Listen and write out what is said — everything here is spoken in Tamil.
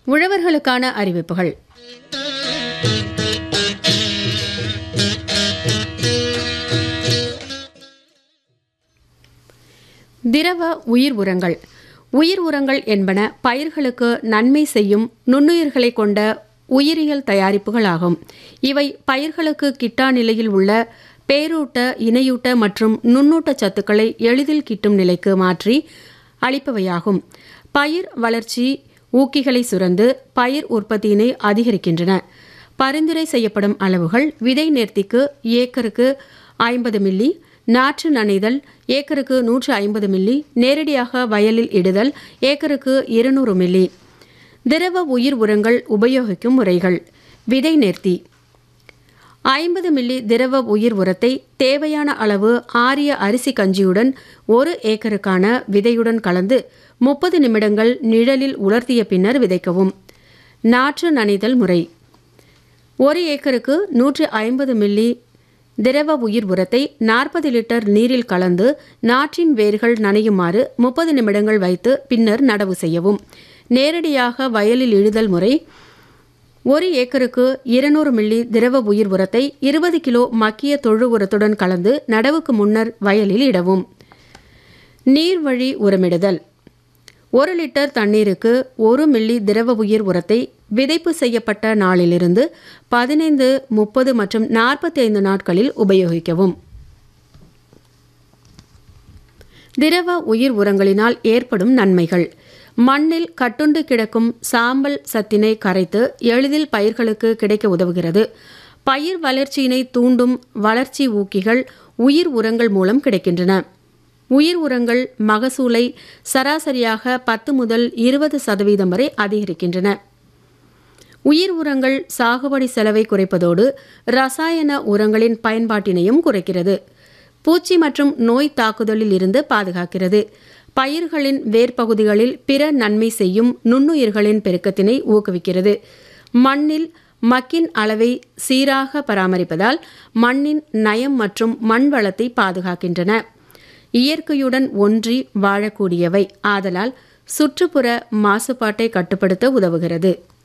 உழவர்களுக்கான அறிவிப்புகள் திரவ உயிர் உரங்கள் உயிர் உரங்கள் என்பன பயிர்களுக்கு நன்மை செய்யும் நுண்ணுயிர்களை கொண்ட உயிரியல் தயாரிப்புகள் ஆகும் இவை பயிர்களுக்கு கிட்டா நிலையில் உள்ள பேரூட்ட இணையூட்ட மற்றும் நுண்ணூட்ட சத்துக்களை எளிதில் கிட்டும் நிலைக்கு மாற்றி அளிப்பவையாகும் பயிர் வளர்ச்சி ஊக்கிகளை சுரந்து பயிர் உற்பத்தியினை அதிகரிக்கின்றன பரிந்துரை செய்யப்படும் அளவுகள் விதை நேர்த்திக்கு ஏக்கருக்கு ஐம்பது மில்லி நாற்று நனைதல் ஏக்கருக்கு நூற்று ஐம்பது மில்லி நேரடியாக வயலில் இடுதல் ஏக்கருக்கு இருநூறு மில்லி திரவ உயிர் உரங்கள் உபயோகிக்கும் முறைகள் விதை நேர்த்தி ஐம்பது மில்லி திரவ உயிர் உரத்தை தேவையான அளவு ஆரிய அரிசி கஞ்சியுடன் ஒரு ஏக்கருக்கான விதையுடன் கலந்து முப்பது நிமிடங்கள் நிழலில் உலர்த்திய பின்னர் விதைக்கவும் நாற்று நனைதல் முறை ஒரு ஏக்கருக்கு நூற்று ஐம்பது மில்லி திரவ உயிர் உரத்தை நாற்பது லிட்டர் நீரில் கலந்து நாற்றின் வேர்கள் நனையுமாறு முப்பது நிமிடங்கள் வைத்து பின்னர் நடவு செய்யவும் நேரடியாக வயலில் இழுதல் முறை ஒரு ஏக்கருக்கு இருநூறு மில்லி திரவ உயிர் உரத்தை இருபது கிலோ மக்கிய தொழு உரத்துடன் கலந்து நடவுக்கு முன்னர் வயலில் இடவும் நீர்வழி உரமிடுதல் ஒரு லிட்டர் தண்ணீருக்கு ஒரு மில்லி திரவ உயிர் உரத்தை விதைப்பு செய்யப்பட்ட நாளிலிருந்து பதினைந்து முப்பது மற்றும் நாற்பத்தி ஐந்து நாட்களில் உபயோகிக்கவும் திரவ உயிர் உரங்களினால் ஏற்படும் நன்மைகள் மண்ணில் கட்டுண்டு கிடக்கும் சாம்பல் சத்தினை கரைத்து எளிதில் பயிர்களுக்கு கிடைக்க உதவுகிறது பயிர் வளர்ச்சியினை தூண்டும் வளர்ச்சி ஊக்கிகள் உயிர் உரங்கள் மூலம் கிடைக்கின்றன உயிர் உரங்கள் மகசூலை சராசரியாக பத்து முதல் இருபது சதவீதம் வரை அதிகரிக்கின்றன உயிர் உரங்கள் சாகுபடி செலவை குறைப்பதோடு ரசாயன உரங்களின் பயன்பாட்டினையும் குறைக்கிறது பூச்சி மற்றும் நோய் தாக்குதலில் இருந்து பாதுகாக்கிறது பயிர்களின் வேர்ப்பகுதிகளில் பிற நன்மை செய்யும் நுண்ணுயிர்களின் பெருக்கத்தினை ஊக்குவிக்கிறது மண்ணில் மக்கின் அளவை சீராக பராமரிப்பதால் மண்ணின் நயம் மற்றும் மண் வளத்தை பாதுகாக்கின்றன இயற்கையுடன் ஒன்றி வாழக்கூடியவை ஆதலால் சுற்றுப்புற மாசுபாட்டை கட்டுப்படுத்த உதவுகிறது